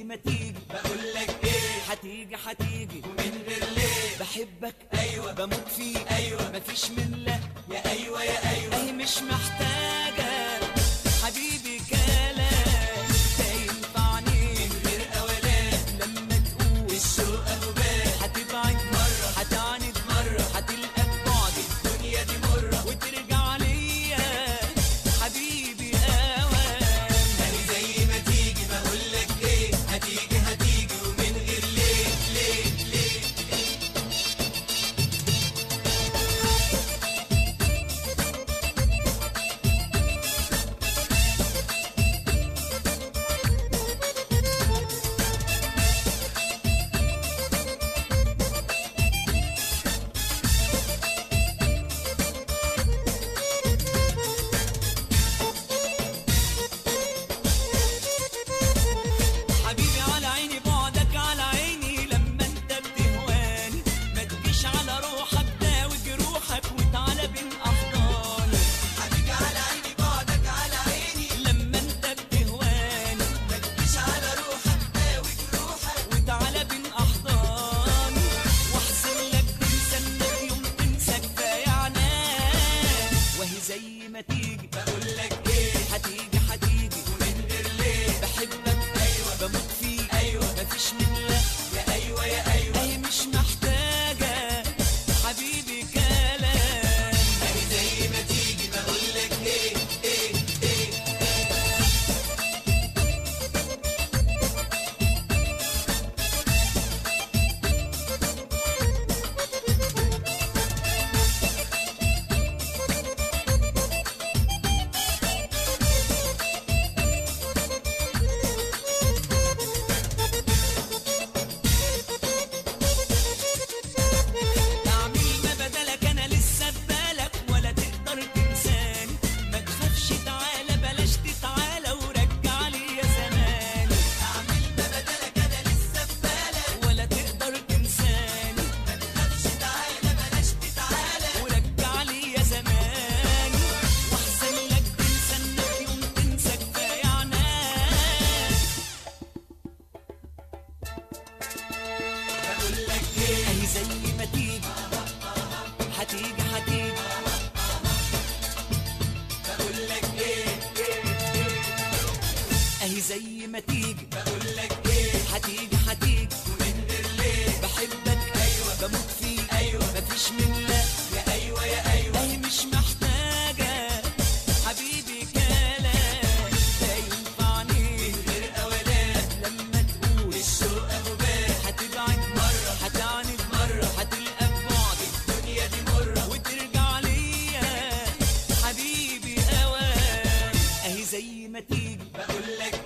ما تيجي بقول لك ايه هتيجي هتيجي من غير ليه بحبك ايوه بموت فيك ايوه مفيش من لا يا ايوه يا ايوه اهي مش محتاجة حبيبي كلام ده ينفعني من غير اولاد لما تقول الشوق اهو بان هتبعد مرة هتعاند مرة هتلقى بعد الدنيا دي مره وترجع ليا حبيبي اوام يعني زي ما تيجي بقول لك ايه هتيجي هتيجي ومن غير ليه ليه ليه حبيبي على عيني بعدك على عيني لما انت بتهواني ما تجيش على روحك داوي جروحك وتعالى بين احضاني حبيبي على عيني بعدك على عيني لما انت بتهواني ما تجيش على روحك داوي جروحك وتعالى بين احضاني واحسن لك تنسى انك يوم تنسى كفايه عنان وهي زي ما تيجي بقول لك ايه هتيجي هتيجي ومن غير ليه بحبك ايوه بموت فيك ايوه مفيش من لا يا ايوه يا ايوه اهي مش محتاجة حبيبي كلام يعني زي ما تيجي بقول لك ايه ايه ايه اعمل ما بدلك انا لسه في بالك ولا تقدر تنساني ما تخافش تعالى بلاش تتعالى ورجع لي يا زماني اعمل ما بدلك انا لسه في بالك ولا تقدر تنساني ما تخافش تعالى بلاش تتعالى ورجع لي يا زماني واحسن لك تنسى انك يوم تنسى كفايه عنان بقول لك ايه اهي زي ما تيجي هتيجي هتيجي بقول لك ايه اهي زي ما تيجي بقول لك ايه هتيجي هتيجي ومن غير ليه بحبك ايوه بموت فيك ايوه مفيش من لا يا ايوه يا ايوه اهي مش محتاجة حبيبي كلام ده ينفعني من غير اولاد لما تقول الشوق اهو بان هتبعد مرة هتعاند مرة هتلقى بعد الدنيا دي مره وترجع ليا حبيبي اوام اهي زي ما تيجي بقول لك